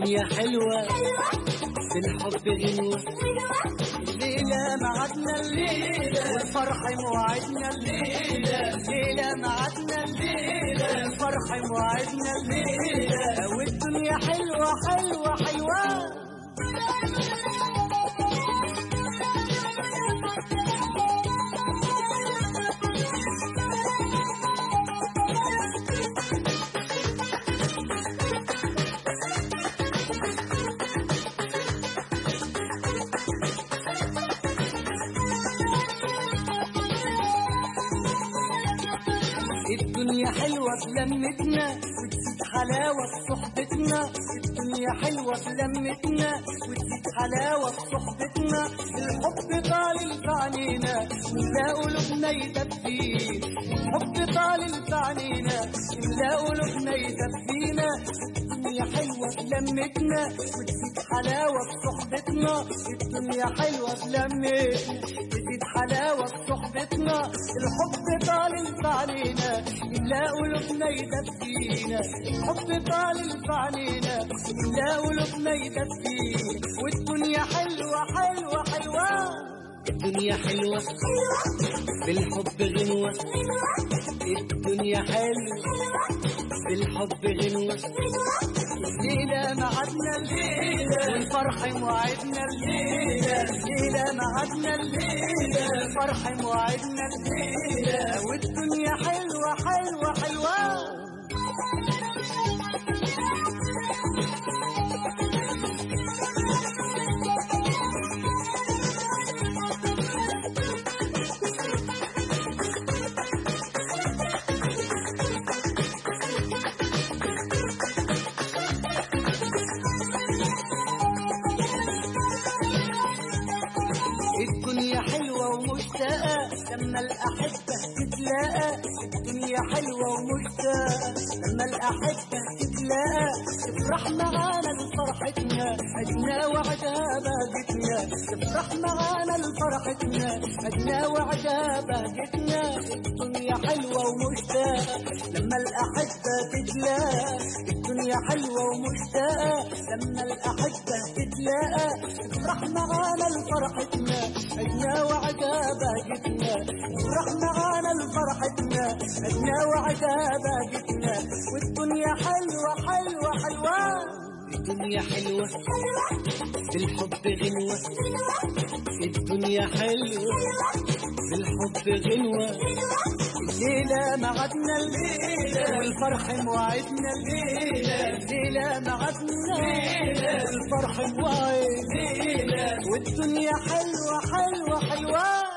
الدنيا حلوة بالحب غنوة الليلة معدنا الليلة والفرح موعدنا الليلة الليلة معدنا الليلة الفرح موعدنا الليلة والدنيا حلوة حلوة حلوة الدنيا حلوة بلمتنا وتزيد حلاوة في صحبتنا الدنيا حلوة بلمتنا وتزيد حلاوة في صحبتنا الحب طالع في عنينا نملا قلوبنا يدفينا الحب طالع في عنينا نملا قلوبنا يدفينا الدنيا حلوة بلمتنا وتزيد حلاوة في صحبتنا الدنيا حلوة بلمتنا تزيد حلاوة في صحبتنا الحب طالع في علينا يملا قلوبنا يدفينا الحب طالع في علينا يملا قلوبنا يدفينا والدنيا حلوة حلوة حلوة الدنيا حلوة بالحب غنوة الدنيا حلوة بالحب غنوة الليلة معدنا الليلة والفرح موعدنا الليلة الليلة معدنا الليلة الفرح موعدنا الليلة والدنيا حلوة حلوة حلوة الدنيا حلوة ومشتاقة لما الأحبة تتلاقى الدنيا حلوة ومشتاقة لما الأحبة تتلاقى تفرح معانا لفرحتنا أجنا وعدها بهجتنا تفرح معانا لفرحتنا أجنا وعدها بهجتنا الدنيا حلوة ومشتاقة لما الأحبة تتلاقى الدنيا حلوة ومشتاقة لما الأحبة تتلاقى تفرح معانا لفرحتنا أجنا وعدها بهجتنا تفرح معانا لفرحتنا أجنا وعدها بهجتنا والدنيا حلوة حلوة حلوة الدنيا حلوة بالحب غنوة الدنيا حلوة بالحب غنوة الليلة معدنا الليلة والفرح موعدنا الليلة الليلة معدنا الليلة والفرح موعدنا والدنيا حلوة حلوة حلوة